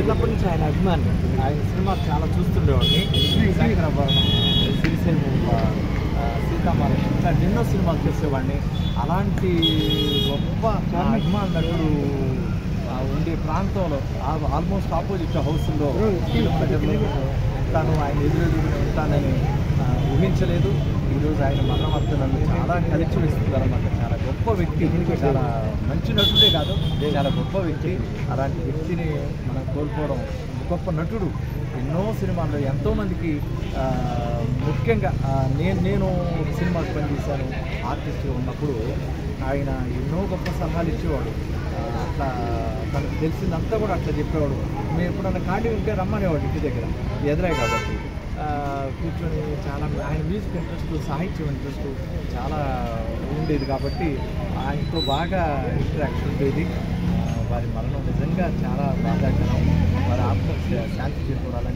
చిన్నప్పటి నుంచి ఆయన అభిమాని ఆయన సినిమా చాలా చూస్తుండేవాడిని శంకరాభరణం శ్రీశైలం ఆ, సీతామహాలక్ష్మి ఇట్లా ఎన్నో సినిమాలు చూసేవాడిని అలాంటి గొప్ప అభిమాన నటుడు ఆ, ఉండే ప్రాంతంలో ఆ- ఆల్మోస్ట్ ఆపోజిట్ హౌస్లో ఉంటాను ఆయన ఎదురెదురుగా ఉంటానని ఆ, ఊహించలేదు ఈరోజు ఆయన మరణవార్త నన్ను చాలా కలిచివేస్తుంది అనమాట చాలా గొప్ప వ్యక్తి చాలా మంచి నటుడే కాదు చాలా గొప్ప వ్యక్తి అలాంటి వ్యక్తిని మనం కోల్పోవడం గొప్ప నటుడు ఎన్నో సినిమాల్లో ఎంతోమందికి ఆ, ముఖ్యంగా ఆ, నేను నేను ఒక సినిమాకి పనిచేశాను ఆర్టిస్ట్గా ఉన్నప్పుడు ఆయన ఎన్నో గొప్ప సలహాలు ఇచ్చేవాడు ఆ, అట్లా తనకు తెలిసిందంతా కూడా అట్లా చెప్పేవాడు మేము ఎప్పుడన్నా ఖాళీ ఉంటే రమ్మనేవాడు ఇంటి దగ్గర ఎదురే కాబట్టి ఆ, కూర్చొని చాలా ఆయన మ్యూజిక్ ఇంట్రెస్ట్ సాహిత్యం ఇంట్రెస్ట్ చాలా ఉండేది కాబట్టి ఆయనతో బాగా ఇంటరాక్షన్ ఉండేది ఆ, వారి మరణం నిజంగా చాలా బాధాకరం వారి ఆత్మ శాంతి చేకూరాలని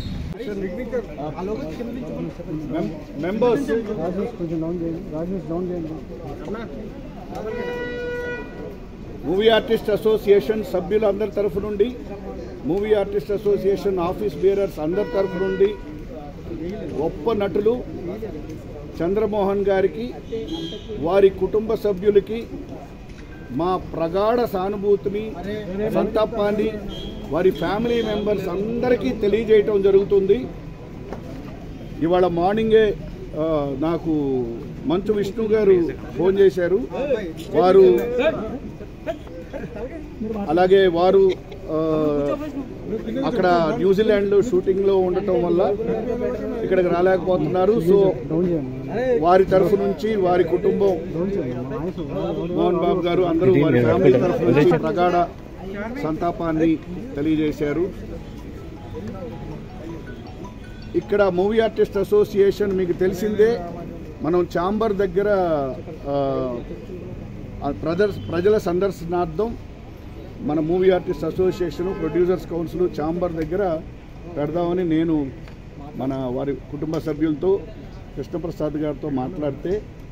మెంబర్స్ రాజేష్ కొంచెం డౌన్ చేయండి రాజేష్ డౌన్ చేయండి మూవీ ఆర్టిస్ట్ అసోసియేషన్ సభ్యులందరి తరఫు నుండి movie artist association office bearers అందరి తరఫు నుండి గొప్ప నటులు చంద్రమోహన్ గారికి వారి కుటుంబ సభ్యులకి మా ప్రగాఢ సానుభూతిని సంతాపాన్ని వారి ఫ్యామిలీ మెంబర్స్ అందరికీ తెలియజేయటం జరుగుతుంది ఇవాళ మార్నింగే ఆ, నాకు మంచు విష్ణు గారు ఫోన్ చేశారు వారు అలాగే వారు ఆ, అక్కడ న్యూజిలాండ్లో షూటింగ్లో ఉండటం వల్ల ఇక్కడికి రాలేకపోతున్నారు సో డౌన్ చేయండి వారి తరఫు నుంచి వారి కుటుంబం డౌన్ చేయండి వాయిస్ మోహన్ బాబు గారు అందరూ వారి ఫ్యామిలీ తరఫు నుంచి ప్రగాఢ సంతాపాన్ని తెలియజేశారు ఇక్కడ మూవీ ఆర్టిస్ట్ అసోసియేషన్ మీకు తెలిసిందే మనం చాంబర్ దగ్గర ఆ, ఆ ప్రజల ప్రజల సందర్శనార్థం మన movie artist association producers council chamber దగ్గర పెడదామని నేను మన వారి కుటుంబ సభ్యులతో కృష్ణప్రసాద్ గారితో మాట్లాడితే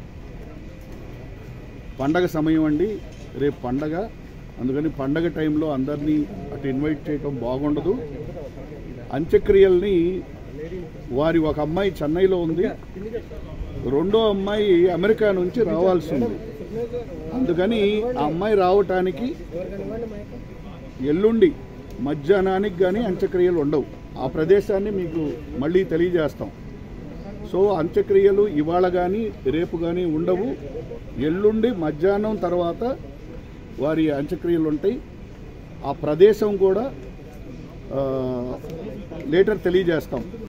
పండగ సమయం అండి రేపు పండగ అందుకని పండగ టైంలో అందరినీ అటు ఇన్వైట్ చేయటం బాగుండదు అంత్యక్రియల్ని వారి ఒక అమ్మాయి చెన్నైలో ఉంది రెండో అమ్మాయి అమెరికా నుంచి రావాల్సి ఉంది అందుకని ఆ అమ్మాయి రావటానికి ఎల్లుండి మధ్యాహ్నానికి కానీ అంత్యక్రియలు ఉండవు ఆ ప్రదేశాన్ని మీకు మళ్ళీ తెలియజేస్తాం సో అంత్యక్రియలు ఇవాళ కానీ రేపు కానీ ఉండవు ఎల్లుండి మధ్యాహ్నం తర్వాత వారి అంత్యక్రియలు ఉంటాయి ఆ ప్రదేశం కూడా లేటర్ తెలియజేస్తాం